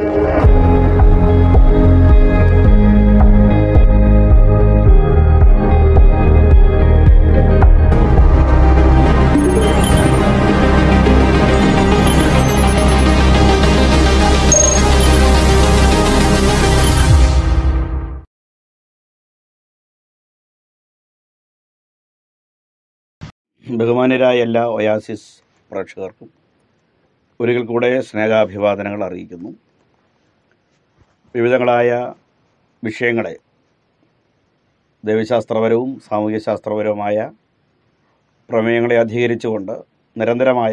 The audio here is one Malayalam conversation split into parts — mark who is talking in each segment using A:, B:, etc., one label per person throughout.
A: ബഹുമാന്യരായ എല്ലാ ഒയാസിസ് പ്രേക്ഷകർക്കും ഒരിക്കൽ കൂടെ സ്നേഹാഭിവാദനങ്ങൾ അറിയിക്കുന്നു വിവിധങ്ങളായ വിഷയങ്ങളെ ദൈവശാസ്ത്രപരവും സാമൂഹ്യശാസ്ത്രപരവുമായ പ്രമേയങ്ങളെ അധികരിച്ചുകൊണ്ട് നിരന്തരമായ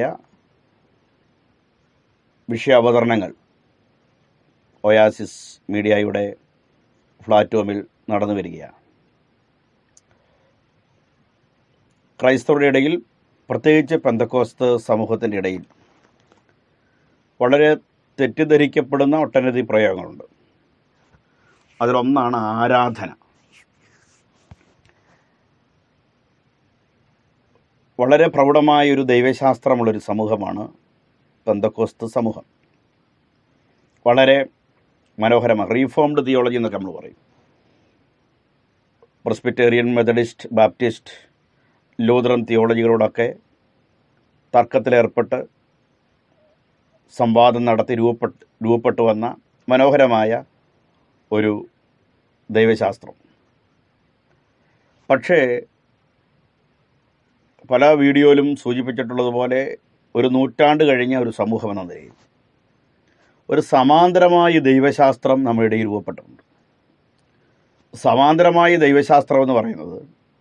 A: വിഷയാവതരണങ്ങൾ ഒയാസിസ് മീഡിയയുടെ പ്ലാറ്റ്ഫോമിൽ നടന്നു വരികയാണ് ക്രൈസ്തവരുടെ ഇടയിൽ പ്രത്യേകിച്ച് പെന്തക്കോസ്ത് സമൂഹത്തിൻ്റെ ഇടയിൽ വളരെ തെറ്റിദ്ധരിക്കപ്പെടുന്ന ഒട്ടനവധി പ്രയോഗങ്ങളുണ്ട് അതിലൊന്നാണ് ആരാധന വളരെ പ്രൗഢമായ ഒരു ദൈവശാസ്ത്രമുള്ളൊരു സമൂഹമാണ് പെന്തക്കോസ്ത് സമൂഹം വളരെ മനോഹരമാണ് റീഫോംഡ് തിയോളജി എന്നൊക്കെ നമ്മൾ പറയും പ്രസ്ബിറ്റേറിയൻ മെത്തഡിസ്റ്റ് ബാപ്റ്റിസ്റ്റ് ലൂതറൻ തിയോളജികളോടൊക്കെ തർക്കത്തിലേർപ്പെട്ട് സംവാദം നടത്തി രൂപപ്പെട്ട് രൂപപ്പെട്ടു വന്ന മനോഹരമായ ഒരു ദൈവശാസ്ത്രം പക്ഷേ പല വീഡിയോയിലും സൂചിപ്പിച്ചിട്ടുള്ളതുപോലെ ഒരു നൂറ്റാണ്ട് കഴിഞ്ഞ ഒരു സമൂഹം എന്ന നിലയിൽ ഒരു സമാന്തരമായ ദൈവശാസ്ത്രം നമ്മുടെ ഇടയിൽ രൂപപ്പെട്ടിട്ടുണ്ട് സമാന്തരമായ ദൈവശാസ്ത്രം എന്ന് പറയുന്നത്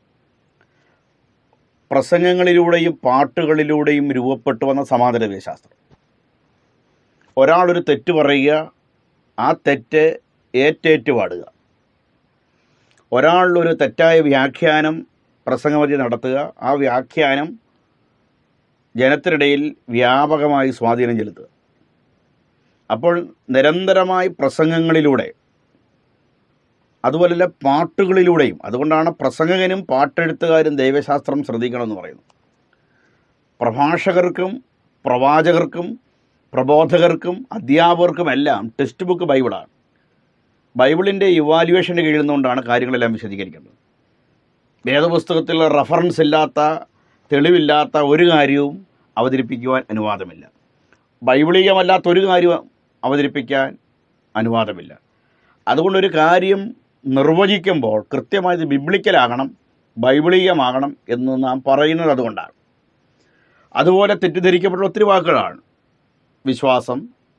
A: പ്രസംഗങ്ങളിലൂടെയും പാട്ടുകളിലൂടെയും രൂപപ്പെട്ടു വന്ന സമാന്തര ദൈവശാസ്ത്രം ഒരാളൊരു തെറ്റ് പറയുക ആ തെറ്റ് ഏറ്റേറ്റ് പാടുക ഒരാൾ ഒരു തെറ്റായ വ്യാഖ്യാനം പ്രസംഗമതി നടത്തുക ആ വ്യാഖ്യാനം ജനത്തിനിടയിൽ വ്യാപകമായി സ്വാധീനം ചെലുത്തുക അപ്പോൾ നിരന്തരമായി പ്രസംഗങ്ങളിലൂടെ അതുപോലെ പാട്ടുകളിലൂടെയും അതുകൊണ്ടാണ് പ്രസംഗകനും പാട്ടെഴുത്തുകാരും ദൈവശാസ്ത്രം ശ്രദ്ധിക്കണമെന്ന് പറയുന്നത് പ്രഭാഷകർക്കും പ്രവാചകർക്കും പ്രബോധകർക്കും അധ്യാപകർക്കുമെല്ലാം ടെക്സ്റ്റ് ബുക്ക് ബൈബിളാണ് ബൈബിളിൻ്റെ ഇവാലുവേഷന് കീഴിൽ നിന്നുകൊണ്ടാണ് കാര്യങ്ങളെല്ലാം വിശദീകരിക്കേണ്ടത് വേദപുസ്തകത്തിൽ റഫറൻസ് ഇല്ലാത്ത തെളിവില്ലാത്ത ഒരു കാര്യവും അവതരിപ്പിക്കുവാൻ അനുവാദമില്ല ബൈബിളീയമല്ലാത്ത ഒരു കാര്യവും അവതരിപ്പിക്കാൻ അനുവാദമില്ല അതുകൊണ്ടൊരു കാര്യം നിർവചിക്കുമ്പോൾ കൃത്യമായത് ബിബ്ലിക്കലാകണം ബൈബിളീയമാകണം എന്ന് നാം പറയുന്നത് അതുകൊണ്ടാണ് അതുപോലെ തെറ്റിദ്ധരിക്കപ്പെട്ട ഒത്തിരി വാക്കുകളാണ് വിശ്വാസം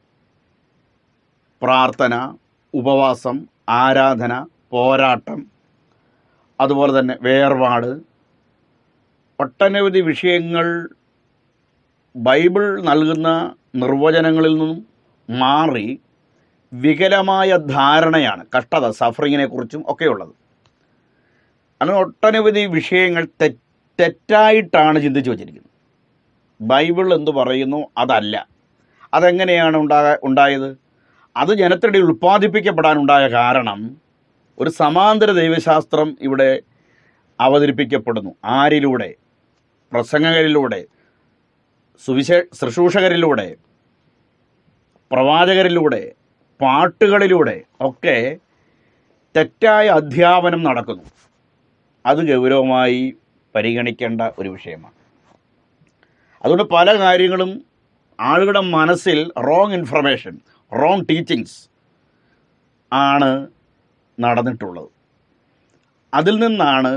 A: പ്രാർത്ഥന ഉപവാസം ആരാധന പോരാട്ടം അതുപോലെ തന്നെ വേർപാട് ഒട്ടനവധി വിഷയങ്ങൾ ബൈബിൾ നൽകുന്ന നിർവചനങ്ങളിൽ നിന്നും മാറി വികലമായ ധാരണയാണ് കഷ്ടത സഫറിങ്ങിനെ കുറിച്ചും ഒക്കെയുള്ളത് അങ്ങനെ ഒട്ടനവധി വിഷയങ്ങൾ തെ തെറ്റായിട്ടാണ് ചിന്തിച്ചു വച്ചിരിക്കുന്നത് ബൈബിൾ എന്ത് പറയുന്നു അതല്ല അതെങ്ങനെയാണ് ഉണ്ടാക ഉണ്ടായത് അത് ജനത്തിനിടയിൽ ഉൽപ്പാദിപ്പിക്കപ്പെടാനുണ്ടായ കാരണം ഒരു സമാന്തര ദൈവശാസ്ത്രം ഇവിടെ അവതരിപ്പിക്കപ്പെടുന്നു ആരിലൂടെ പ്രസംഗകരിലൂടെ സുവിശേ ശുശ്രൂഷകരിലൂടെ പ്രവാചകരിലൂടെ പാട്ടുകളിലൂടെ ഒക്കെ തെറ്റായ അധ്യാപനം നടക്കുന്നു അത് ഗൗരവമായി പരിഗണിക്കേണ്ട ഒരു വിഷയമാണ് അതുകൊണ്ട് പല കാര്യങ്ങളും ആളുകളുടെ മനസ്സിൽ റോങ് ഇൻഫർമേഷൻ റോങ് ടീച്ചിങ്സ് ആണ് നടന്നിട്ടുള്ളത് അതിൽ നിന്നാണ്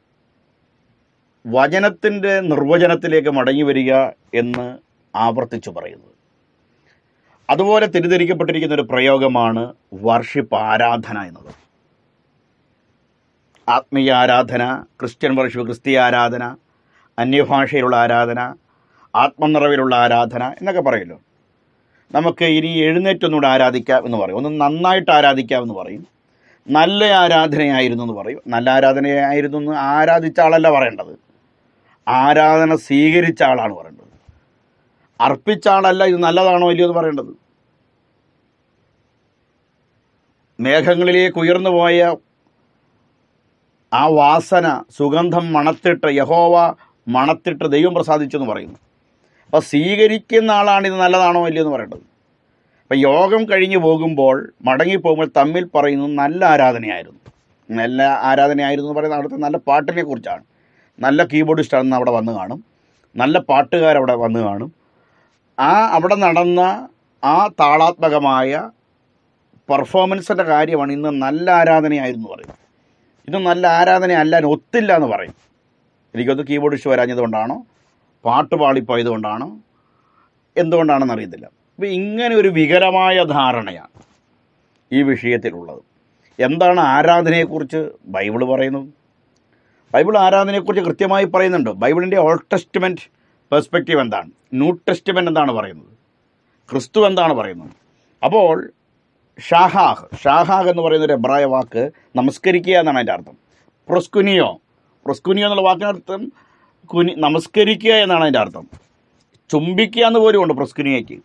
A: വചനത്തിൻ്റെ നിർവചനത്തിലേക്ക് മടങ്ങി വരിക എന്ന് ആവർത്തിച്ചു പറയുന്നത് അതുപോലെ തെറ്റിദ്ധരിക്കപ്പെട്ടിരിക്കുന്ന ഒരു പ്രയോഗമാണ് വർഷിപ്പ് ആരാധന എന്നത് ആത്മീയ ആരാധന ക്രിസ്ത്യൻ വർഷിപ്പ് ക്രിസ്തീയ ആരാധന അന്യഭാഷയിലുള്ള ആരാധന ആത്മനിറവിലുള്ള ആരാധന എന്നൊക്കെ പറയുമല്ലോ നമുക്ക് ഇനി എഴുന്നേറ്റൊന്നുകൂടെ ആരാധിക്കാം എന്ന് പറയും ഒന്ന് നന്നായിട്ട് ആരാധിക്കാം എന്ന് പറയും നല്ല ആരാധനയായിരുന്നു എന്ന് പറയും നല്ല ആരാധനയായിരുന്നു എന്ന് ആരാധിച്ച ആളല്ല പറയേണ്ടത് ആരാധന സ്വീകരിച്ച ആളാണ് പറയേണ്ടത് അർപ്പിച്ച ആളല്ല ഇത് നല്ലതാണോ ഇല്ലയോ എന്ന് പറയേണ്ടത് മേഘങ്ങളിലേക്ക് ഉയർന്നു പോയ ആ വാസന സുഗന്ധം മണത്തിട്ട് യഹോവ മണത്തിട്ട് ദൈവം പ്രസാദിച്ചു എന്ന് പറയുന്നു അപ്പോൾ സ്വീകരിക്കുന്ന ആളാണ് ഇത് നല്ലതാണോ ഇല്ലയോ എന്ന് പറയേണ്ടത് അപ്പം യോഗം കഴിഞ്ഞ് പോകുമ്പോൾ മടങ്ങി പോകുമ്പോൾ തമ്മിൽ പറയുന്നത് നല്ല ആരാധനയായിരുന്നു നല്ല ആരാധനയായിരുന്നു എന്ന് പറയുന്നത് അവിടുത്തെ നല്ല പാട്ടിനെ കുറിച്ചാണ് നല്ല കീബോർഡിസ്റ്റ് അന്ന് അവിടെ വന്ന് കാണും നല്ല പാട്ടുകാരവിടെ വന്ന് കാണും ആ അവിടെ നടന്ന ആ താളാത്മകമായ പെർഫോമൻസിൻ്റെ കാര്യമാണ് ഇന്ന് നല്ല ആരാധനയായിരുന്നു പറയുന്നത് ഇന്ന് നല്ല ആരാധന അല്ലാൻ ഒത്തില്ല എന്ന് പറയും എനിക്കൊന്ന് കീബോർഡിസ്റ്റ് വരാഞ്ഞതുകൊണ്ടാണോ പാട്ട് പാളിപ്പോയത് കൊണ്ടാണോ എന്തുകൊണ്ടാണെന്ന് അറിയത്തില്ല അപ്പോൾ ഇങ്ങനെ ഒരു വികലമായ ധാരണയാണ് ഈ വിഷയത്തിലുള്ളത് എന്താണ് ആരാധനയെക്കുറിച്ച് ബൈബിൾ പറയുന്നത് ബൈബിൾ ആരാധനയെക്കുറിച്ച് കൃത്യമായി പറയുന്നുണ്ട് ബൈബിളിൻ്റെ ഓൾഡ് ടെസ്റ്റ്മെൻറ്റ് പെർസ്പെക്റ്റീവ് എന്താണ് ന്യൂ ടെസ്റ്റ്മെൻറ്റ് എന്താണ് പറയുന്നത് ക്രിസ്തു എന്താണ് പറയുന്നത് അപ്പോൾ ഷാഹാഹ് ഷാഹാഹ് എന്ന് പറയുന്ന ഒരു എബ്രായ വാക്ക് നമസ്കരിക്കുക എന്നാണ് അതിൻ്റെ അർത്ഥം പ്രൊസ്കുനിയോ പ്രൊസ്കുനിയോ എന്നുള്ള വാക്കിനർത്ഥം കുനി നമസ്കരിക്കുക എന്നാണ് അതിൻ്റെ അർത്ഥം ചുംബിക്കുക എന്ന് പോലും ഉണ്ട് പ്രൊസ്കുനിയയ്ക്ക്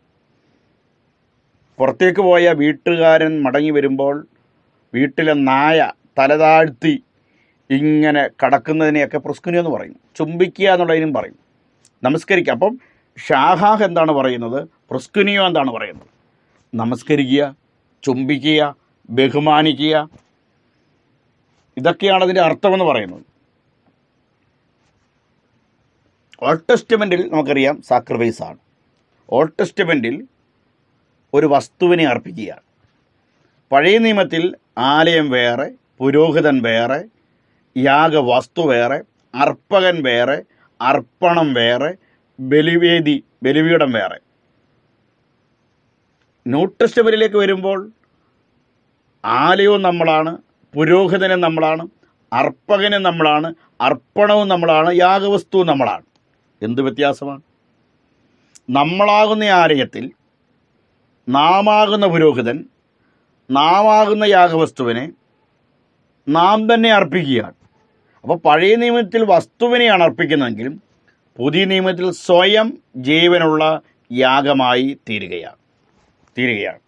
A: പുറത്തേക്ക് പോയ വീട്ടുകാരൻ മടങ്ങി വരുമ്പോൾ വീട്ടിലെ നായ തലതാഴ്ത്തി ഇങ്ങനെ കടക്കുന്നതിനെയൊക്കെ പ്രൊസ്കുനിയോ എന്ന് പറയും ചുംബിക്കുക എന്നുള്ളതിനും പറയും നമസ്കരിക്കുക അപ്പം ഷാഹാഹ് എന്താണ് പറയുന്നത് പ്രൊസ്കുനിയോ എന്താണ് പറയുന്നത് നമസ്കരിക്കുക ചുംബിക്കുക ബഹുമാനിക്കുക ഇതൊക്കെയാണ് അതിൻ്റെ അർത്ഥമെന്ന് പറയുന്നത് ഓൾഡ് ടെസ്റ്റ്മെൻറ്റിൽ നമുക്കറിയാം സാക്രിഫൈസ് ആണ് ഓൾഡ് ടെസ്റ്റ്മെൻറ്റിൽ ഒരു വസ്തുവിനെ അർപ്പിക്കുകയാണ് പഴയ നിയമത്തിൽ ആലയം വേറെ പുരോഹിതൻ വേറെ യാഗവസ്തു വേറെ അർപ്പകൻ വേറെ അർപ്പണം വേറെ ബലിവേദി ബലിപീഠം വേറെ ന്യൂ ടെസ്റ്റ്മെൻറ്റിലേക്ക് വരുമ്പോൾ ആലയവും നമ്മളാണ് പുരോഹിതനും നമ്മളാണ് അർപ്പകനും നമ്മളാണ് അർപ്പണവും നമ്മളാണ് യാഗവസ്തുവും നമ്മളാണ് എന്ത് വ്യത്യാസമാണ് നമ്മളാകുന്ന ആലയത്തിൽ നാമാകുന്ന പുരോഹിതൻ നാമാകുന്ന യാഗവസ്തുവിനെ നാം തന്നെ അർപ്പിക്കുകയാണ് അപ്പോൾ പഴയ നിയമത്തിൽ വസ്തുവിനെയാണ് അർപ്പിക്കുന്നതെങ്കിലും പുതിയ നിയമത്തിൽ സ്വയം ജീവനുള്ള യാഗമായി തീരുകയാണ് തീരുകയാണ്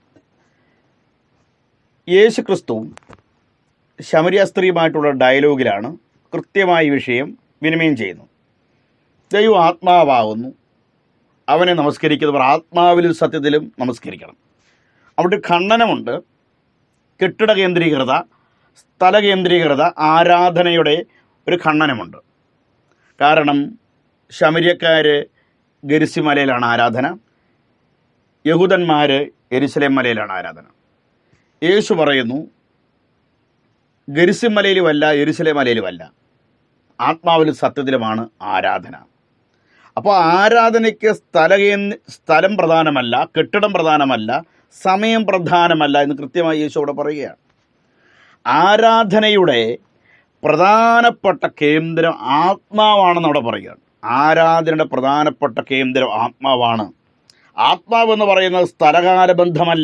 A: യേശു ക്രിസ്തുവും ശമരിയ സ്ത്രീയുമായിട്ടുള്ള ഡയലോഗിലാണ് കൃത്യമായ ഈ വിഷയം വിനിമയം ചെയ്യുന്നത് ദൈവം ആത്മാവാകുന്നു അവനെ നമസ്കരിക്കുന്നവർ ആത്മാവിലും സത്യത്തിലും നമസ്കരിക്കണം അവിടെ ഒരു ഖണ്ഡനമുണ്ട് കെട്ടിട കേന്ദ്രീകൃത സ്ഥല കേന്ദ്രീകൃത ആരാധനയുടെ ഒരു ഖണ്ഡനമുണ്ട് കാരണം ശമര്യക്കാർ ഗരിസി മലയിലാണ് ആരാധന യഹൂദന്മാർ എരിശലേം മലയിലാണ് ആരാധന യേശു പറയുന്നു ഗരിസി മലയിലുമല്ല എരിശലേം മലയിലുമല്ല ആത്മാവിലും സത്യത്തിലുമാണ് ആരാധന അപ്പോൾ ആരാധനയ്ക്ക് സ്ഥല കേന്ദ്ര സ്ഥലം പ്രധാനമല്ല കെട്ടിടം പ്രധാനമല്ല സമയം പ്രധാനമല്ല എന്ന് കൃത്യമായി യേശു അവിടെ പറയുകയാണ് ആരാധനയുടെ പ്രധാനപ്പെട്ട കേന്ദ്രം ആത്മാവാണെന്ന് അവിടെ പറയുകയാണ് ആരാധനയുടെ പ്രധാനപ്പെട്ട കേന്ദ്രം ആത്മാവാണ് ആത്മാവ് എന്ന് പറയുന്നത് സ്ഥലകാല ബന്ധമല്ല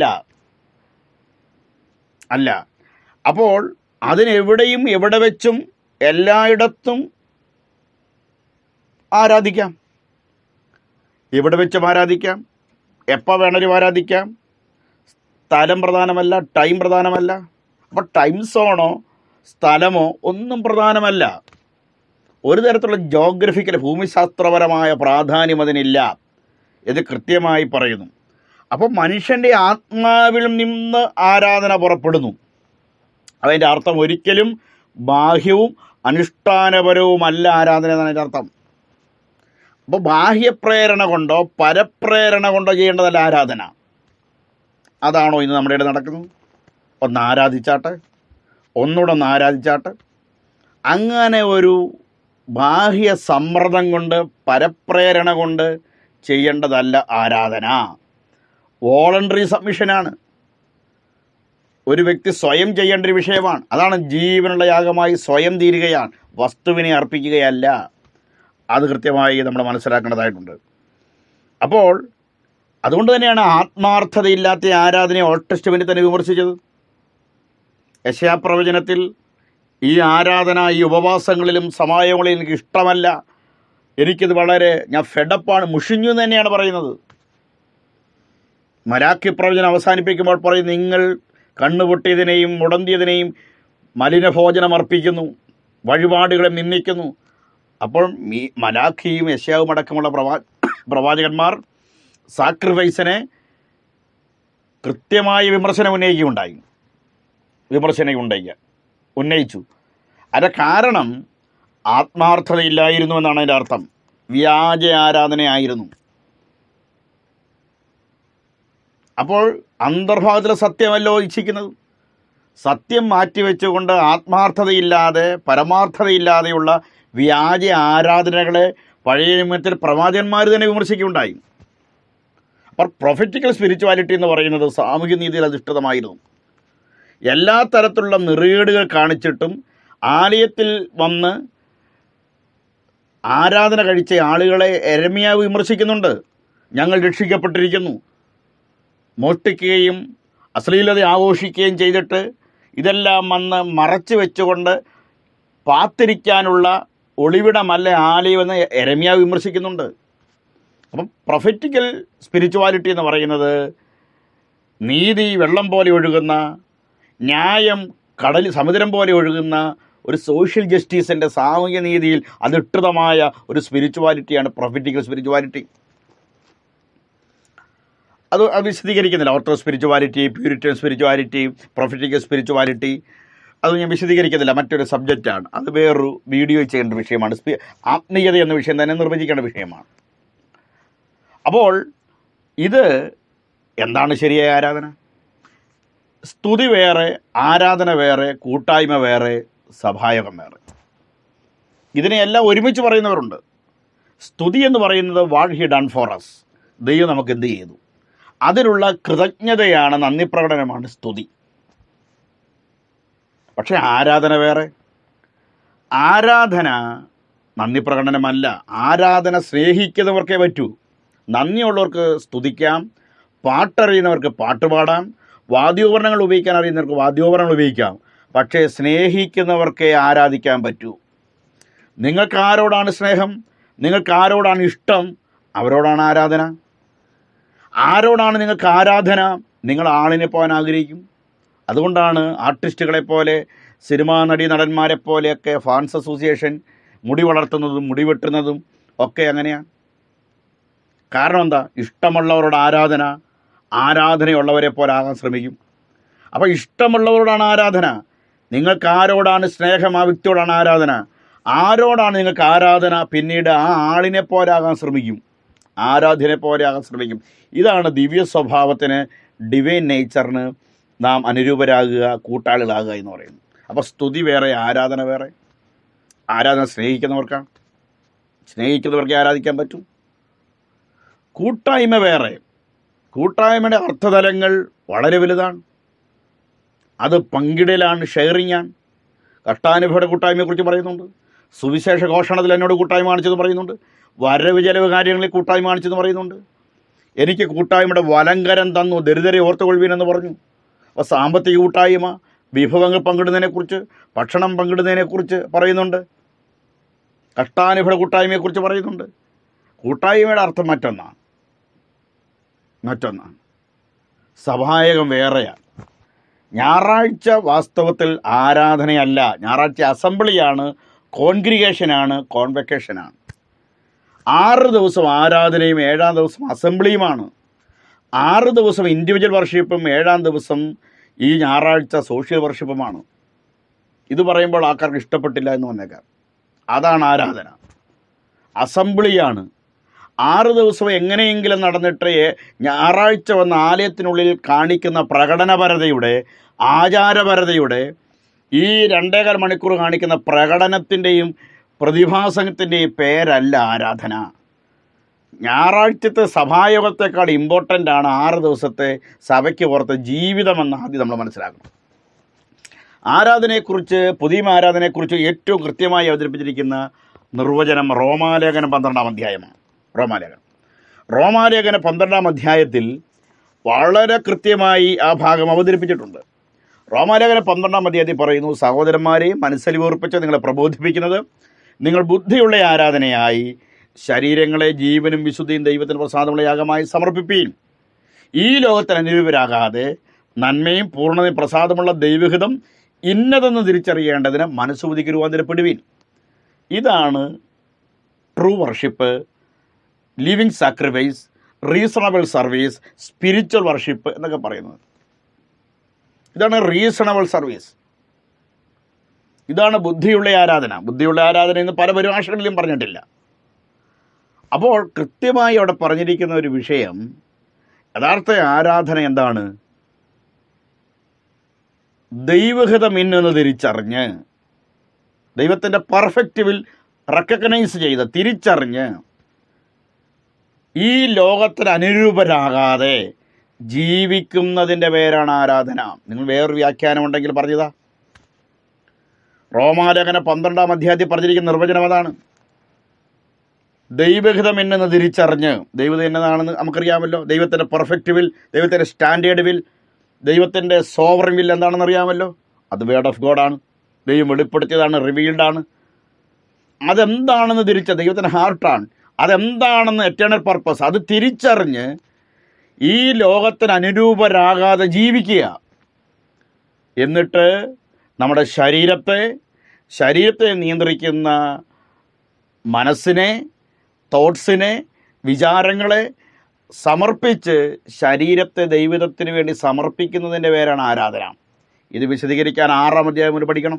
A: അല്ല അപ്പോൾ അതിനെവിടെയും എവിടെ വെച്ചും എല്ലായിടത്തും ആരാധിക്കാം എവിടെ വെച്ചും ആരാധിക്കാം എപ്പോൾ വേണേലും ആരാധിക്കാം സ്ഥലം പ്രധാനമല്ല ടൈം പ്രധാനമല്ല അപ്പോൾ ടൈം സോണോ സ്ഥലമോ ഒന്നും പ്രധാനമല്ല ഒരു തരത്തിലുള്ള ജോഗ്രഫിക്കൽ ഭൂമിശാസ്ത്രപരമായ പ്രാധാന്യം അതിനില്ല ഇത് കൃത്യമായി പറയുന്നു അപ്പോൾ മനുഷ്യൻ്റെ ആത്മാവിൽ നിന്ന് ആരാധന പുറപ്പെടുന്നു അതിൻ്റെ അർത്ഥം ഒരിക്കലും ബാഹ്യവും അനുഷ്ഠാനപരവുമല്ല ആരാധന എന്നാണ് അതിൻ്റെ അർത്ഥം അപ്പോൾ ബാഹ്യപ്രേരണ കൊണ്ടോ പരപ്രേരണ കൊണ്ടോ ചെയ്യേണ്ടതല്ല ആരാധന അതാണോ ഇന്ന് നമ്മുടെ ഇടയിൽ നടക്കുന്നത് ഒന്ന് ആരാധിച്ചാട്ടെ ഒന്നുകൂടെ ഒന്ന് ആരാധിച്ചാട്ടെ അങ്ങനെ ഒരു ബാഹ്യ സമ്മർദ്ദം കൊണ്ട് പരപ്രേരണ കൊണ്ട് ചെയ്യേണ്ടതല്ല ആരാധന വോളണ്ടറി സബ്മിഷനാണ് ഒരു വ്യക്തി സ്വയം ചെയ്യേണ്ട ഒരു വിഷയമാണ് അതാണ് ജീവനുള്ള യാഗമായി സ്വയം തീരുകയാണ് വസ്തുവിനെ അർപ്പിക്കുകയല്ല അത് കൃത്യമായി നമ്മൾ മനസ്സിലാക്കേണ്ടതായിട്ടുണ്ട് അപ്പോൾ അതുകൊണ്ട് തന്നെയാണ് ആത്മാർത്ഥതയില്ലാത്ത ആരാധനയെ ഓൾഡ് ടെസ്റ്റ്മെൻറ്റിൽ തന്നെ വിമർശിച്ചത് യശയാപ്രവചനത്തിൽ ഈ ആരാധന ഈ ഉപവാസങ്ങളിലും സമായങ്ങളിലും എനിക്ക് ഇഷ്ടമല്ല എനിക്കിത് വളരെ ഞാൻ ഫെഡപ്പാണ് മുഷിഞ്ഞു എന്ന് തന്നെയാണ് പറയുന്നത് മരാക്കി പ്രവചനം അവസാനിപ്പിക്കുമ്പോൾ പറയും നിങ്ങൾ കണ്ണുപൊട്ടിയതിനെയും മുടന്തിയതിനെയും മലിനഭോജനം അർപ്പിക്കുന്നു വഴിപാടുകളെ നിന്ദിക്കുന്നു അപ്പോൾ ഈ മലാഖിയും യശയാവും അടക്കമുള്ള പ്രവാ പ്രവാചകന്മാർ സാക്രിഫൈസിനെ കൃത്യമായ വിമർശനം ഉന്നയിക്കുകയുണ്ടായി വിമർശനം ഉന്നയിക്കുക ഉന്നയിച്ചു അതിൻ്റെ കാരണം ആത്മാർത്ഥതയില്ലായിരുന്നു എന്നാണ് അതിൻ്റെ അർത്ഥം വ്യാജ ആരാധനയായിരുന്നു അപ്പോൾ അന്തർഭാഗത്തിലെ സത്യമല്ലോ ഇച്ഛിക്കുന്നത് സത്യം മാറ്റിവെച്ചുകൊണ്ട് ആത്മാർത്ഥതയില്ലാതെ പരമാർത്ഥതയില്ലാതെയുള്ള വ്യാജ ആരാധനകളെ പഴയ നിയമത്തിൽ പ്രവാചകന്മാർ തന്നെ വിമർശിക്കുകയുണ്ടായി അപ്പോൾ പ്രൊഫറ്റിക്കൽ സ്പിരിച്വാലിറ്റി എന്ന് പറയുന്നത് സാമൂഹ്യ നീതിയിൽ അധിഷ്ഠിതമായിരുന്നു എല്ലാ തരത്തിലുള്ള നിറേടുകൾ കാണിച്ചിട്ടും ആലയത്തിൽ വന്ന് ആരാധന കഴിച്ച ആളുകളെ എരമിയാവ് വിമർശിക്കുന്നുണ്ട് ഞങ്ങൾ രക്ഷിക്കപ്പെട്ടിരിക്കുന്നു മോഷ്ടിക്കുകയും അശ്ലീലത ആഘോഷിക്കുകയും ചെയ്തിട്ട് ഇതെല്ലാം വന്ന് മറച്ചു വെച്ചുകൊണ്ട് പാത്തിരിക്കാനുള്ള ഒളിവിടമല്ല ആലയമെന്ന് എരമിയ വിമർശിക്കുന്നുണ്ട് അപ്പം പ്രൊഫറ്റിക്കൽ സ്പിരിച്വാലിറ്റി എന്ന് പറയുന്നത് നീതി വെള്ളം പോലെ ഒഴുകുന്ന ന്യായം കടൽ സമുദ്രം പോലെ ഒഴുകുന്ന ഒരു സോഷ്യൽ ജസ്റ്റിസിൻ്റെ സാമൂഹ്യ നീതിയിൽ അധിഷ്ഠിതമായ ഒരു സ്പിരിച്വാലിറ്റിയാണ് പ്രൊഫറ്റിക്കൽ സ്പിരിച്വാലിറ്റി അത് അത് വിശദീകരിക്കുന്നില്ല orthodox spirituality puritan spirituality prophetical spirituality അത് ഞാൻ വിശദീകരിക്കുന്നില്ല മറ്റൊരു സബ്ജക്റ്റാണ് അത് വേറൊരു വീഡിയോ ചെയ്യേണ്ട വിഷയമാണ് സ്പി ആത്മീയത എന്ന വിഷയം തന്നെ നിർവചിക്കേണ്ട വിഷയമാണ് അപ്പോൾ ഇത് എന്താണ് ശരിയായ ആരാധന സ്തുതി വേറെ ആരാധന വേറെ കൂട്ടായ്മ വേറെ സഭായോഗം വേറെ ഇതിനെയെല്ലാം ഒരുമിച്ച് പറയുന്നവരുണ്ട് സ്തുതി എന്ന് പറയുന്നത് what he done for us ദൈവം നമുക്ക് എന്ത് ചെയ്തു അതിനുള്ള കൃതജ്ഞതയാണ് നന്ദി പ്രകടനമാണ് സ്തുതി പക്ഷേ ആരാധന വേറെ ആരാധന നന്ദി പ്രകടനമല്ല ആരാധന സ്നേഹിക്കുന്നവർക്കേ പറ്റൂ നന്ദിയുള്ളവർക്ക് സ്തുതിക്കാം പാട്ടറിയുന്നവർക്ക് പാട്ട് പാടാം വാദ്യോപകരണങ്ങൾ ഉപയോഗിക്കാൻ അറിയുന്നവർക്ക് വാദ്യോപകരണങ്ങൾ ഉപയോഗിക്കാം പക്ഷേ സ്നേഹിക്കുന്നവർക്കേ ആരാധിക്കാൻ പറ്റൂ നിങ്ങൾക്ക് ആരോടാണ് സ്നേഹം നിങ്ങൾക്ക് ആരോടാണ് ഇഷ്ടം അവരോടാണ് ആരാധന ആരോടാണ് നിങ്ങൾക്ക് ആരാധന നിങ്ങൾ ആളിനെ പോകാൻ ആഗ്രഹിക്കും അതുകൊണ്ടാണ് ആർട്ടിസ്റ്റുകളെ പോലെ സിനിമാ നടി നടന്മാരെ പോലെയൊക്കെ ഫാൻസ് അസോസിയേഷൻ മുടി വളർത്തുന്നതും മുടി വെട്ടുന്നതും ഒക്കെ അങ്ങനെയാണ് കാരണം എന്താ ഇഷ്ടമുള്ളവരോട് ആരാധന ആരാധനയുള്ളവരെ പോലെ ആകാൻ ശ്രമിക്കും അപ്പോൾ ഇഷ്ടമുള്ളവരോടാണ് ആരാധന നിങ്ങൾക്ക് ആരോടാണ് സ്നേഹം ആ വ്യക്തിയോടാണ് ആരാധന ആരോടാണ് നിങ്ങൾക്ക് ആരാധന പിന്നീട് ആ ആളിനെ പോലെ ആകാൻ ശ്രമിക്കും ആരാധ്യനെ പോലെ ആകാൻ ശ്രമിക്കും ഇതാണ് ദിവ്യ സ്വഭാവത്തിന് ഡിവൈൻ നേച്ചറിന് നാം അനുരൂപരാകുക കൂട്ടാളികളാകുക എന്ന് പറയുന്നത് അപ്പോൾ സ്തുതി വേറെ ആരാധന വേറെ ആരാധന സ്നേഹിക്കുന്നവർക്കാണ് സ്നേഹിക്കുന്നവർക്ക് ആരാധിക്കാൻ പറ്റും കൂട്ടായ്മ വേറെ കൂട്ടായ്മയുടെ അർത്ഥതലങ്ങൾ വളരെ വലുതാണ് അത് പങ്കിടലാണ് ഷെയറിംഗ് ആണ് കഷ്ടാനുഭവയുടെ കൂട്ടായ്മയെക്കുറിച്ച് പറയുന്നുണ്ട് സുവിശേഷ ഘോഷണത്തിൽ എന്നോട് കൂട്ടായ്മ കാണിച്ചെന്ന് പറയുന്നുണ്ട് വരവ് ചെലവ് കാര്യങ്ങളിൽ കൂട്ടായ്മ കാണിച്ചെന്ന് പറയുന്നുണ്ട് എനിക്ക് കൂട്ടായ്മയുടെ വലങ്കരം തന്നു ദരിദ്രരെ ഓർത്തുകൊള്ളുവീനെന്ന് പറഞ്ഞു അപ്പോൾ സാമ്പത്തിക കൂട്ടായ്മ വിഭവങ്ങൾ പങ്കിടുന്നതിനെക്കുറിച്ച് ഭക്ഷണം പങ്കിടുന്നതിനെക്കുറിച്ച് പറയുന്നുണ്ട് കഷ്ടാനുഭവ കൂട്ടായ്മയെക്കുറിച്ച് പറയുന്നുണ്ട് കൂട്ടായ്മയുടെ അർത്ഥം മറ്റൊന്നാണ് മറ്റൊന്നാണ് സഭായകം വേറെയാണ് ഞായറാഴ്ച വാസ്തവത്തിൽ ആരാധനയല്ല ഞായറാഴ്ച അസംബ്ലിയാണ് കോൺഗ്രിഗേഷനാണ് കോൺവെക്കേഷനാണ് ആറ് ദിവസം ആരാധനയും ഏഴാം ദിവസം അസംബ്ലിയുമാണ് ആറ് ദിവസം ഇൻഡിവിജ്വൽ വർഷിപ്പും ഏഴാം ദിവസം ഈ ഞായറാഴ്ച സോഷ്യൽ വർഷിപ്പുമാണ് ഇത് പറയുമ്പോൾ ആൾക്കാർക്ക് ഇഷ്ടപ്പെട്ടില്ല എന്ന് വന്നേക്കാം അതാണ് ആരാധന അസംബ്ലിയാണ് ആറ് ദിവസം എങ്ങനെയെങ്കിലും നടന്നിട്ട് ഏ- ഞായറാഴ്ച വന്ന ആലയത്തിനുള്ളിൽ കാണിക്കുന്ന പ്രകടനപരതയുടെ ആചാരപരതയുടെ ഈ രണ്ടേകാൽ മണിക്കൂർ കാണിക്കുന്ന പ്രകടനത്തിൻ്റെയും പ്രതിഭാസത്തിൻ്റെയും പേരല്ല ആരാധന ഞായറാഴ്ചത്തെ സഭായോഗത്തെക്കാൾ ഇമ്പോർട്ടൻ്റ് ആണ് ആറ് ദിവസത്തെ സഭയ്ക്ക് പുറത്ത് ജീവിതമെന്ന് ആദ്യം നമ്മൾ മനസ്സിലാക്കണം ആരാധനയെക്കുറിച്ച് പുതിയ ആരാധനയെക്കുറിച്ച് ഏറ്റവും കൃത്യമായി അവതരിപ്പിച്ചിരിക്കുന്ന നിർവചനം റോമാലേഖനം പന്ത്രണ്ടാം അധ്യായമാണ് റോമാലേഖനം റോമാലേഖന പന്ത്രണ്ടാം അധ്യായത്തിൽ വളരെ കൃത്യമായി ആ ഭാഗം അവതരിപ്പിച്ചിട്ടുണ്ട് റോമാലേഖന പന്ത്രണ്ടാം അധ്യായത്തിൽ പറയുന്നു സഹോദരന്മാരെ മനസ്സലിവേർപ്പിച്ച് നിങ്ങളെ പ്രബോധിപ്പിക്കുന്നത് നിങ്ങൾ ബുദ്ധിയുള്ള ആരാധനയായി ശരീരങ്ങളെ ജീവനും വിശുദ്ധിയും ദൈവത്തിന് പ്രസാദമുള്ള യാഗമായി സമർപ്പിപ്പീൻ ഈ ലോകത്തിന് അനുരൂപരാകാതെ നന്മയും പൂർണ്ണതയും പ്രസാദമുള്ള ദൈവഹിതം ഇന്നതെന്ന് തിരിച്ചറിയേണ്ടതിന് മനസ്സുബുദ്ധിക്ക് രൂപാന്തരപ്പെടുവീൻ ഇതാണ് true worship living sacrifice reasonable service spiritual worship എന്നൊക്കെ പറയുന്നത് ഇതാണ് റീസണബിൾ സർവീസ് ഇതാണ് ബുദ്ധിയുള്ള ആരാധന ബുദ്ധിയുള്ള ആരാധന എന്ന് പല പരിഭാഷകളിലും പറഞ്ഞിട്ടില്ല അപ്പോൾ കൃത്യമായി അവിടെ പറഞ്ഞിരിക്കുന്ന ഒരു വിഷയം യഥാർത്ഥ ആരാധന എന്താണ് ദൈവഹിതം ഇന്നെന്ന് തിരിച്ചറിഞ്ഞ് ദൈവത്തിൻ്റെ പെർഫെക്റ്റ് വിൽ റെക്കഗ്നൈസ് ചെയ്ത് തിരിച്ചറിഞ്ഞ് ഈ ലോകത്തിന് അനുരൂപരാകാതെ ജീവിക്കുന്നതിൻ്റെ പേരാണ് ആരാധന നിങ്ങൾ വേറൊരു വ്യാഖ്യാനം ഉണ്ടെങ്കിൽ പറഞ്ഞതാ റോമാലേഖന പന്ത്രണ്ടാം അധ്യായത്തിൽ പറഞ്ഞിരിക്കുന്ന നിർവചനം അതാണ് ദൈവഹിതം എന്നെന്ന് തിരിച്ചറിഞ്ഞ് ദൈവം എന്നതാണെന്ന് നമുക്കറിയാമല്ലോ ദൈവത്തിൻ്റെ പെർഫെക്റ്റ് വിൽ ദൈവത്തിൻ്റെ സ്റ്റാൻഡേർഡ് വിൽ ദൈവത്തിൻ്റെ സോവറിൻ വിൽ എന്താണെന്ന് അറിയാമല്ലോ അത് വേർഡ് ഓഫ് ഗോഡാണ് ദൈവം വെളിപ്പെടുത്തിയതാണ് റിവീൽഡാണ് അതെന്താണെന്ന് തിരിച്ച ദൈവത്തിൻ്റെ ഹാർട്ടാണ് അതെന്താണെന്ന് എറ്റേണൽ പർപ്പസ് അത് തിരിച്ചറിഞ്ഞ് ഈ ലോകത്തിന് അനുരൂപരാകാതെ ജീവിക്കുക എന്നിട്ട് നമ്മുടെ ശരീരത്തെ ശരീരത്തെ നിയന്ത്രിക്കുന്ന മനസ്സിനെ തോട്ട്സിനെ വിചാരങ്ങളെ സമർപ്പിച്ച് ശരീരത്തെ ദൈവത്തിന് വേണ്ടി സമർപ്പിക്കുന്നതിൻ്റെ പേരാണ് ആരാധന ഇത് വിശദീകരിക്കാൻ ആറാം അധ്യായം മുതൽ പഠിക്കണം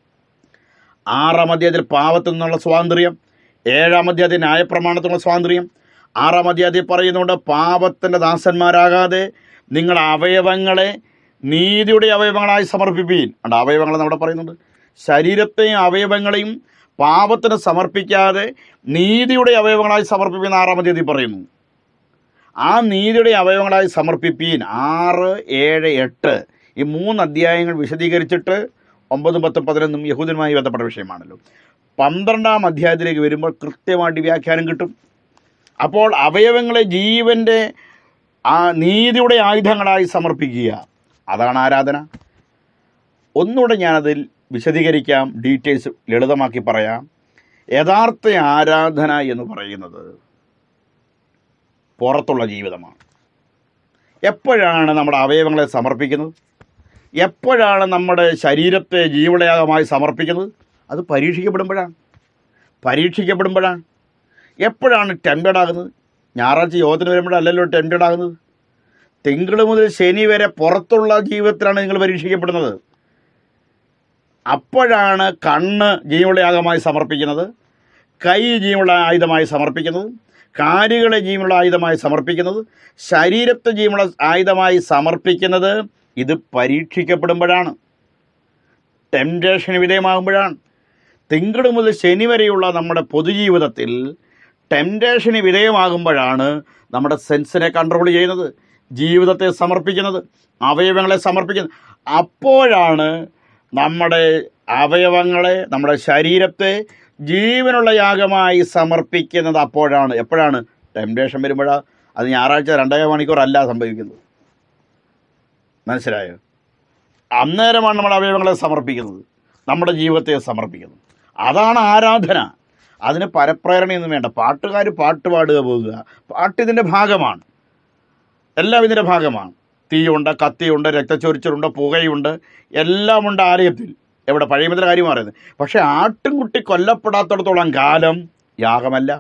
A: ആറാം അധ്യായത്തിൽ പാവത്തിൽ നിന്നുള്ള സ്വാതന്ത്ര്യം ഏഴാം അധ്യായത്തിൽ ന്യായപ്രമാണത്തിനുള്ള സ്വാതന്ത്ര്യം ആറാം അധ്യായത്തിൽ പറയുന്നുണ്ട് പാപത്തിൻ്റെ ദാസന്മാരാകാതെ നിങ്ങളുടെ അവയവങ്ങളെ നീതിയുടെ അവയവങ്ങളായി സമർപ്പിപ്പീൻ ഉണ്ട് അവയവങ്ങൾ നമ്മുടെ പറയുന്നുണ്ട് ശരീരത്തെയും അവയവങ്ങളെയും പാപത്തിന് സമർപ്പിക്കാതെ നീതിയുടെ അവയവങ്ങളായി സമർപ്പിപ്പീൻ ആറാം അധ്യായത്തിൽ പറയുന്നു ആ നീതിയുടെ അവയവങ്ങളായി സമർപ്പിപ്പീൻ ആറ് ഏഴ് എട്ട് ഈ മൂന്ന് അധ്യായങ്ങൾ വിശദീകരിച്ചിട്ട് ഒമ്പതും പത്തും പതിനൊന്നും യഹൂദനുമായി ബന്ധപ്പെട്ട വിഷയമാണല്ലോ പന്ത്രണ്ടാം അധ്യായത്തിലേക്ക് വരുമ്പോൾ കൃത്യമായിട്ട് വ്യാഖ്യാനം കിട്ടും അപ്പോൾ അവയവങ്ങളെ ജീവൻ്റെ ആ നീതിയുടെ ആയുധങ്ങളായി സമർപ്പിക്കുക അതാണ് ആരാധന ഒന്നുകൂടെ ഞാനതിൽ വിശദീകരിക്കാം ഡീറ്റെയിൽസ് ലളിതമാക്കി പറയാം യഥാർത്ഥ ആരാധന എന്ന് പറയുന്നത് പുറത്തുള്ള ജീവിതമാണ് എപ്പോഴാണ് നമ്മുടെ അവയവങ്ങളെ സമർപ്പിക്കുന്നത് എപ്പോഴാണ് നമ്മുടെ ശരീരത്തെ ജീവളയാഗമായി സമർപ്പിക്കുന്നത് അത് പരീക്ഷിക്കപ്പെടുമ്പോഴാണ് പരീക്ഷിക്കപ്പെടുമ്പോഴാണ് എപ്പോഴാണ് ടെൻഡഡ് ആകുന്നത് ഞായറാഴ്ച യോഗത്തിന് വരുമ്പോഴല്ലല്ലോ ടെൻഡഡ് ആകുന്നത് തിങ്കൾ മുതൽ ശനി വരെ പുറത്തുള്ള ജീവിതത്തിലാണ് നിങ്ങൾ പരീക്ഷിക്കപ്പെടുന്നത് അപ്പോഴാണ് കണ്ണ് ജീവളയാഗമായി സമർപ്പിക്കുന്നത് കൈ ജീവനുള്ള ആയുധമായി സമർപ്പിക്കുന്നത് കാലുകളെ ജീവനുള്ള ആയുധമായി സമർപ്പിക്കുന്നത് ശരീരത്തെ ജീവനുള്ള ആയുധമായി സമർപ്പിക്കുന്നത് ഇത് പരീക്ഷിക്കപ്പെടുമ്പോഴാണ് ടെംപ്റ്റേഷന് വിധേയമാകുമ്പോഴാണ് തിങ്കൾ മുതൽ ശനി വരെയുള്ള നമ്മുടെ പൊതുജീവിതത്തിൽ ടെംപ്റ്റേഷന് വിധേയമാകുമ്പോഴാണ് നമ്മുടെ സെൻസിനെ കൺട്രോൾ ചെയ്യുന്നത് ജീവിതത്തെ സമർപ്പിക്കുന്നത് അവയവങ്ങളെ സമർപ്പിക്കുന്നത് അപ്പോഴാണ് നമ്മുടെ അവയവങ്ങളെ നമ്മുടെ ശരീരത്തെ ജീവനുള്ള യാഗമായി സമർപ്പിക്കുന്നത് അപ്പോഴാണ് എപ്പോഴാണ് ടെംപ്റ്റേഷൻ വരുമ്പോഴാണ് അത് ഞായറാഴ്ച രണ്ടര മണിക്കൂർ അല്ല സംഭവിക്കുന്നത് മനസ്സിലായോ അന്നേരമാണ് നമ്മൾ അവയവങ്ങളെ സമർപ്പിക്കുന്നത് നമ്മുടെ ജീവിതത്തെ സമർപ്പിക്കുന്നത് അതാണ് ആരാധന അതിന് പരപ്രേരണയൊന്നും വേണ്ട പാട്ടുകാർ പാട്ട് പാടുക പോകുക പാട്ട് ഇതിൻ്റെ ഭാഗമാണ് എല്ലാം ഇതിൻ്റെ ഭാഗമാണ് തീയുണ്ട് കത്തിയുണ്ട് രക്തച്ചൊരിച്ചിലുണ്ട് പുകയുണ്ട് എല്ലാമുണ്ട് ആലയത്തിൽ എവിടെ പഴയമത്തിൻ്റെ കാര്യം പറയുന്നത് പക്ഷേ ആട്ടുംകുട്ടി കൊല്ലപ്പെടാത്തിടത്തോളം കാലം യാഗമല്ല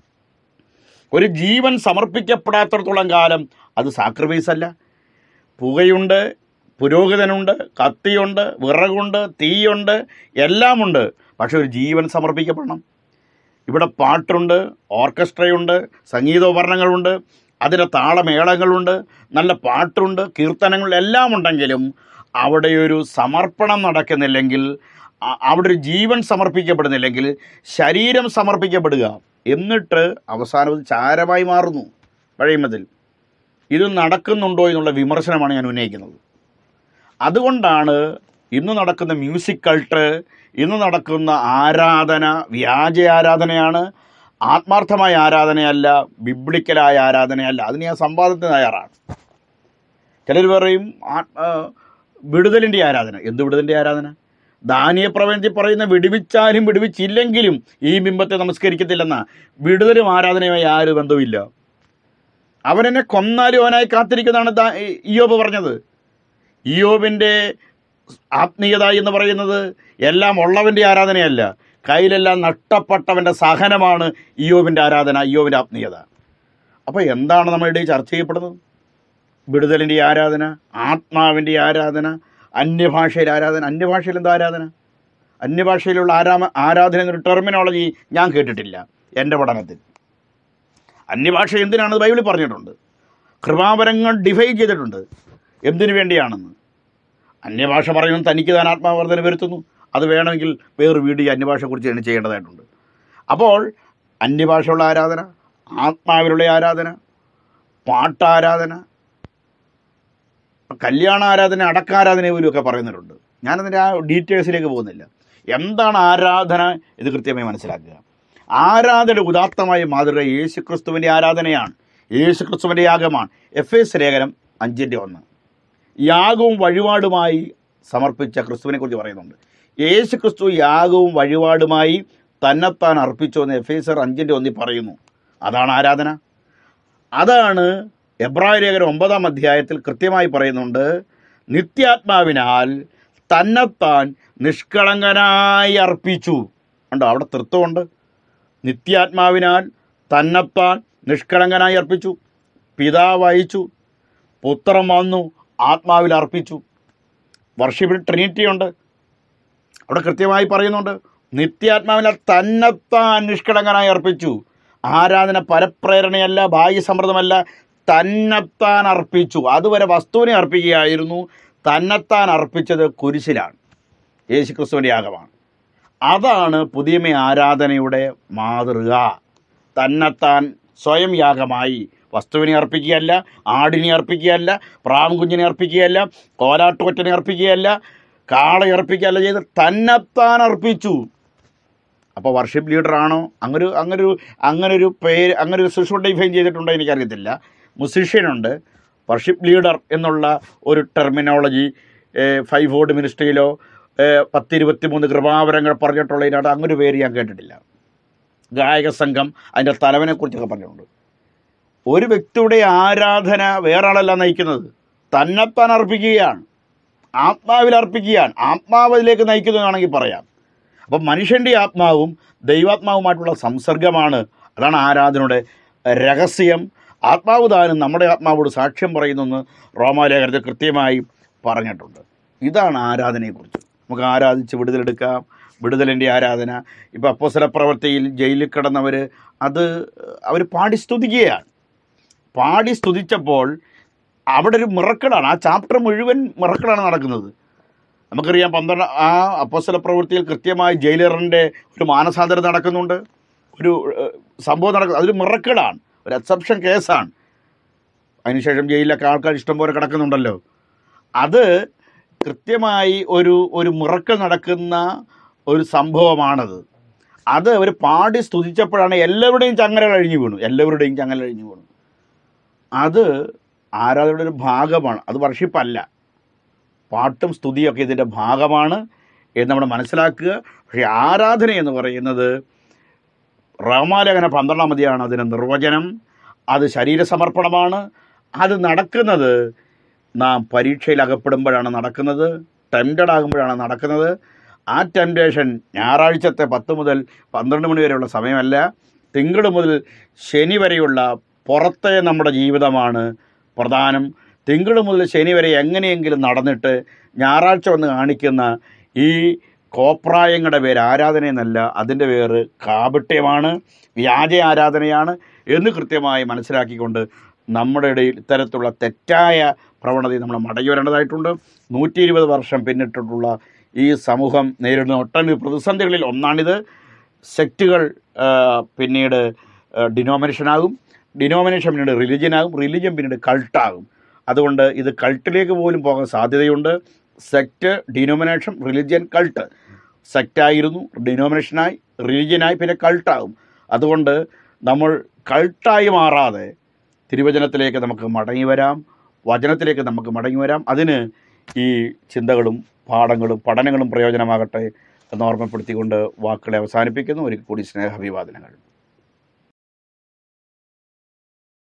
A: ഒരു ജീവൻ സമർപ്പിക്കപ്പെടാത്തിടത്തോളം കാലം അത് സാക്രിഫൈസ് അല്ല പുകയുണ്ട് പുരോഹിതനുണ്ട് കത്തിയുണ്ട് വിറകുണ്ട് തീയുണ്ട് എല്ലാമുണ്ട് പക്ഷെ ഒരു ജീവൻ സമർപ്പിക്കപ്പെടണം ഇവിടെ പാട്ടുണ്ട് ഓർക്കസ്ട്രയുണ്ട് സംഗീതോപകരണങ്ങളുണ്ട് അതിൻ്റെ താളമേളങ്ങളുണ്ട് നല്ല പാട്ടുണ്ട് കീർത്തനങ്ങൾ എല്ലാം ഉണ്ടെങ്കിലും അവിടെ ഒരു സമർപ്പണം നടക്കുന്നില്ലെങ്കിൽ അ- അവിടെ ഒരു ജീവൻ സമർപ്പിക്കപ്പെടുന്നില്ലെങ്കിൽ ശരീരം സമർപ്പിക്കപ്പെടുക എന്നിട്ട് അവസാനം അത് ചാരമായി മാറുന്നു പഴയമതിൽ ഇത് നടക്കുന്നുണ്ടോ എന്നുള്ള വിമർശനമാണ് ഞാൻ ഉന്നയിക്കുന്നത് അതുകൊണ്ടാണ് ഇന്ന് നടക്കുന്ന മ്യൂസിക് കൾട്ട് ഇന്ന് നടക്കുന്ന ആരാധന വ്യാജ ആരാധനയാണ് ആത്മാർത്ഥമായ ആരാധനയല്ല ബിബ്ലിക്കലായ ആരാധനയല്ല അതിന് ഞാൻ സംവാദത്തിന് തയ്യാറാണ് ചിലർ പറയും ആ- ആ, വിടുതലിൻ്റെ ആരാധന എന്ത് വിടുതലിൻ്റെ ആരാധന ദാനിയ പ്രവചനത്തിൽ പറയുന്ന വിടുവിച്ചാലും വിടുവിച്ചില്ലെങ്കിലും ഈ ബിംബത്തെ നമസ്കരിക്കത്തില്ലെന്ന വിടുതലും ആരാധനയുമായി യാതൊരു ബന്ധവുമില്ല അവനെന്നെ കൊന്നാലും അവനായി കാത്തിരിക്കുന്നതാണ് ദാ- ഇയ്യോബ് പറഞ്ഞത് ഇയോബിൻ്റെ ആത്മീയത എന്ന് പറയുന്നത് എല്ലാം ഉള്ളവൻ്റെ ആരാധനയല്ല കയ്യിലെല്ലാം നഷ്ടപ്പെട്ടവൻ്റെ സഹനമാണ് ഇയോബിൻ്റെ ആരാധന ഇയോബിൻ്റെ ആത്മീയത അപ്പോൾ എന്താണ് നമ്മുടെ ഇടയിൽ ചർച്ച ചെയ്യപ്പെടുന്നത് വിടുതലിൻ്റെ ആരാധന ആത്മാവിൻ്റെ ആരാധന അന്യഭാഷയിൽ ആരാധന അന്യഭാഷയിൽ എന്താ ആരാധന അന്യഭാഷയിലുള്ള ആരാമ ആരാധന എന്നൊരു ടെർമിനോളജി ഞാൻ കേട്ടിട്ടില്ല എൻ്റെ പഠനത്തിൽ അന്യഭാഷ എന്തിനാണ് ബൈബിളിൽ പറഞ്ഞിട്ടുണ്ട് കൃപാവരങ്ങൾ ഡിഫൈൻ ചെയ്തിട്ടുണ്ട് എന്തിനു വേണ്ടിയാണെന്ന് അന്യഭാഷ പറയുന്നത് തനിക്ക് താൻ ആത്മാവർദ്ധന വരുത്തുന്നു അത് വേണമെങ്കിൽ വേറൊരു വീഡിയോ അന്യഭാഷയെക്കുറിച്ച് തന്നെ ചെയ്യേണ്ടതായിട്ടുണ്ട് അപ്പോൾ അന്യഭാഷയുള്ള ആരാധന ആത്മാവിലുള്ള ആരാധന പാട്ടാരാധന കല്യാണ ആരാധന അടക്കാരാധന പോലും ഒക്കെ പറയുന്നവരുണ്ട് ഞാനതിൻ്റെ ആ ഡീറ്റെയിൽസിലേക്ക് പോകുന്നില്ല എന്താണ് ആരാധന ഇത് കൃത്യമായി മനസ്സിലാക്കുക ആരാധന ഉദാത്തമായ മാതൃക യേശു ക്രിസ്തുവിൻ്റെ ആരാധനയാണ് യേശു ക്രിസ്തുവിൻ്റെ യാഗമാണ് എഫ് എസ് ലേഖനം അഞ്ചിൻ്റെ ഒന്ന് യാഗവും വഴിപാടുമായി സമർപ്പിച്ച ക്രിസ്തുവിനെ കുറിച്ച് പറയുന്നുണ്ട് യേശു ക്രിസ്തു യാഗവും വഴിപാടുമായി തന്നെത്താൻ അർപ്പിച്ചു എന്ന് എഫ് എസ് അഞ്ചിൻ്റെ ഒന്നിൽ പറയുന്നു അതാണ് ആരാധന അതാണ് എബ്രായ ലേഖനം ഒമ്പതാം അധ്യായത്തിൽ കൃത്യമായി പറയുന്നുണ്ട് നിത്യാത്മാവിനാൽ തന്നെത്താൻ നിഷ്കളങ്കനായി അർപ്പിച്ചു ഉണ്ടോ അവിടെ തൃത്വമുണ്ട് നിത്യാത്മാവിനാൽ തന്നെത്താൻ നിഷ്കളങ്കനായി അർപ്പിച്ചു പിതാവ് അയച്ചു പുത്രൻ വന്നു ആത്മാവിൽ അർപ്പിച്ചു വർഷിപ്പിൽ ട്രിനിറ്റി ഉണ്ട് അവിടെ കൃത്യമായി പറയുന്നുണ്ട് നിത്യാത്മാവിനാൽ തന്നെത്താൻ നിഷ്കളങ്കനായി അർപ്പിച്ചു ആരാധന പരപ്രേരണയല്ല ബാഹ്യസമ്മർദ്ദമല്ല തന്നെത്താൻ അർപ്പിച്ചു അതുവരെ വസ്തുവിനെ അർപ്പിക്കുകയായിരുന്നു തന്നെത്താൻ അർപ്പിച്ചത് കുരിശിലാണ് യേശു ക്രിസ്തുവിൻ്റെ യാഗമാണ് അതാണ് പുതിയമേ ആരാധനയുടെ മാതൃക തന്നെത്താൻ സ്വയം യാഗമായി വസ്തുവിനെ അർപ്പിക്കുകയല്ല ആടിനെ അർപ്പിക്കുകയല്ല പ്രാവുകുഞ്ഞിനെ അർപ്പിക്കുകയല്ല കോലാട്ടുകൊറ്റനെ അർപ്പിക്കുകയല്ല കാളയെ അർപ്പിക്കുകയല്ല ചെയ്ത് തന്നെത്താൻ അർപ്പിച്ചു അപ്പോൾ വർഷിപ്പ് ലീഡറാണോ അങ്ങനൊരു അങ്ങനൊരു അങ്ങനൊരു പേര് അങ്ങനൊരു ശിശു ഡിഫൈൻ ചെയ്തിട്ടുണ്ടോ എനിക്കറിയത്തില്ല മുസിഷ്യനുണ്ട് വർഷിപ്പ് ലീഡർ എന്നുള്ള ഒരു ടെർമിനോളജി ഫൈവ് വോർഡ് മിനിസ്ട്രിയിലോ പത്തിരുപത്തി മൂന്ന് കൃപാവരങ്ങൾ പറഞ്ഞിട്ടുള്ളതിനകത്ത് അങ്ങനൊരു പേര് ഞാൻ കേട്ടിട്ടില്ല ഗായക സംഘം അതിൻ്റെ തലവനെക്കുറിച്ചൊക്കെ പറഞ്ഞിട്ടുണ്ട് ഒരു വ്യക്തിയുടെ ആരാധന വേറെ ആളല്ല നയിക്കുന്നത് തന്നെത്താൻ അർപ്പിക്കുകയാണ് ആത്മാവിൽ അർപ്പിക്കുകയാണ് ആത്മാവിലേക്ക് നയിക്കുന്നതാണെങ്കിൽ പറയാം അപ്പം മനുഷ്യൻ്റെ ആത്മാവും ദൈവാത്മാവുമായിട്ടുള്ള സംസർഗമാണ് അതാണ് ആരാധനയുടെ രഹസ്യം ആത്മാവ് താനും നമ്മുടെ ആത്മാവോട് സാക്ഷ്യം പറയുന്നെന്ന് റോമാലേഖനത്തിൽ കൃത്യമായി പറഞ്ഞിട്ടുണ്ട് ഇതാണ് ആരാധനയെക്കുറിച്ച് നമുക്ക് ആരാധിച്ച് വിടുതലെടുക്കാം വിടുതലിൻ്റെ ആരാധന ഇപ്പോൾ അപ്പോസല പ്രവൃത്തിയിൽ ജയിലിൽ കിടന്നവർ അത് അവർ പാടി സ്തുതിക്കുകയാണ് പാടി സ്തുതിച്ചപ്പോൾ അവിടെ ഒരു മിറക്കളാണ് ആ ചാപ്റ്റർ മുഴുവൻ മിറക്കളാണ് നടക്കുന്നത് നമുക്കറിയാം പന്ത്രണ്ട് ആ അപ്പോസ്തല പ്രവൃത്തിയിൽ കൃത്യമായി ജയിലറിൻ്റെ ഒരു മാനസാന്തരം നടക്കുന്നുണ്ട് ഒരു ഏഹ്, സംഭവം നടക്കുന്നത് അതൊരു മിറക്കിളാണ് ഒരു എക്സെപ്ഷൻ കേസാണ് അതിനുശേഷം ജയിലിലൊക്കെ ആൾക്കാർ ഇഷ്ടംപോലെ കിടക്കുന്നുണ്ടല്ലോ അത് കൃത്യമായി ഒരു ഒരു മിറക്കൾ നടക്കുന്ന ഒരു സംഭവമാണത് അത് അവർ പാടി സ്തുതിച്ചപ്പോഴാണ് എല്ലാവരുടെയും ചങ്ങല കഴിഞ്ഞു വീണു എല്ലാവരുടെയും ചങ്ങല കഴിഞ്ഞു വീണു അത് ആരാധനയുടെ ഒരു ഭാഗമാണ് അത് വർഷിപ്പല്ല പാട്ടും സ്തുതിയൊക്കെ ഇതിൻ്റെ ഭാഗമാണ് എന്ന് നമ്മൾ മനസ്സിലാക്കുക പക്ഷേ ആരാധന എന്ന് പറയുന്നത് റോമാലേഖന പന്ത്രണ്ടാം മതിയാണ് അതിൻ്റെ നിർവചനം അത് ശരീരസമർപ്പണമാണ് അത് നടക്കുന്നത് നാം പരീക്ഷയിൽ അകപ്പെടുമ്പോഴാണ് നടക്കുന്നത് ടെംപ്റ്റഡ് ആകുമ്പോഴാണ് നടക്കുന്നത് ആ ടെംപ്റ്റേഷൻ ഞായറാഴ്ചത്തെ പത്ത് മുതൽ പന്ത്രണ്ട് മണി വരെയുള്ള സമയമല്ല തിങ്കൾ മുതൽ ശനി വരെയുള്ള പുറത്തെ നമ്മുടെ ജീവിതമാണ് പ്രധാനം തിങ്കൾ മുതൽ ശനി വരെ എങ്ങനെയെങ്കിലും നടന്നിട്ട് ഞായറാഴ്ച വന്ന് കാണിക്കുന്ന ഈ കോപ്രായങ്ങളുടെ പേര് ആരാധന എന്നല്ല അതിൻ്റെ പേര് കാപട്യമാണ് വ്യാജ ആരാധനയാണ് എന്ന് കൃത്യമായി മനസ്സിലാക്കിക്കൊണ്ട് നമ്മുടെ ഇടയിൽ ഇത്തരത്തിലുള്ള തെറ്റായ പ്രവണതയെ നമ്മൾ മടങ്ങി വരേണ്ടതായിട്ടുണ്ട് നൂറ്റി ഇരുപത് വർഷം പിന്നിട്ടിട്ടുള്ള ഈ സമൂഹം നേരിടുന്ന ഒട്ടനവധി പ്രതിസന്ധികളിൽ ഒന്നാണിത് സെക്റ്റുകൾ ആ, പിന്നീട് ഡിനോമിനേഷനാകും ഡിനോമിനേഷൻ പിന്നീട് റിലിജ്യനാകും റിലിജ്യൻ പിന്നീട് കൾട്ടാകും അതുകൊണ്ട് ഇത് കൾട്ടിലേക്ക് പോലും പോകാൻ സാധ്യതയുണ്ട് സെക്റ്റ് ഡിനോമിനേഷൻ റിലിജ്യൻ കൾട്ട് സെക്റ്റായിരുന്നു ഡിനോമിനേഷനായി റിലിജ്യനായി പിന്നെ കൾട്ടാകും അതുകൊണ്ട് നമ്മൾ കൾട്ടായി മാറാതെ തിരുവചനത്തിലേക്ക് നമുക്ക് മടങ്ങി വരാം വചനത്തിലേക്ക് നമുക്ക് മടങ്ങി വരാം അതിന് ഈ ചിന്തകളും പാഠങ്ങളും പഠനങ്ങളും പ്രയോജനമാകട്ടെ എന്ന് ഓർമ്മപ്പെടുത്തിക്കൊണ്ട് വാക്കുകളെ അവസാനിപ്പിക്കുന്നു ഒരിക്കൽ കൂടി സ്നേഹാഭിവാദനങ്ങൾ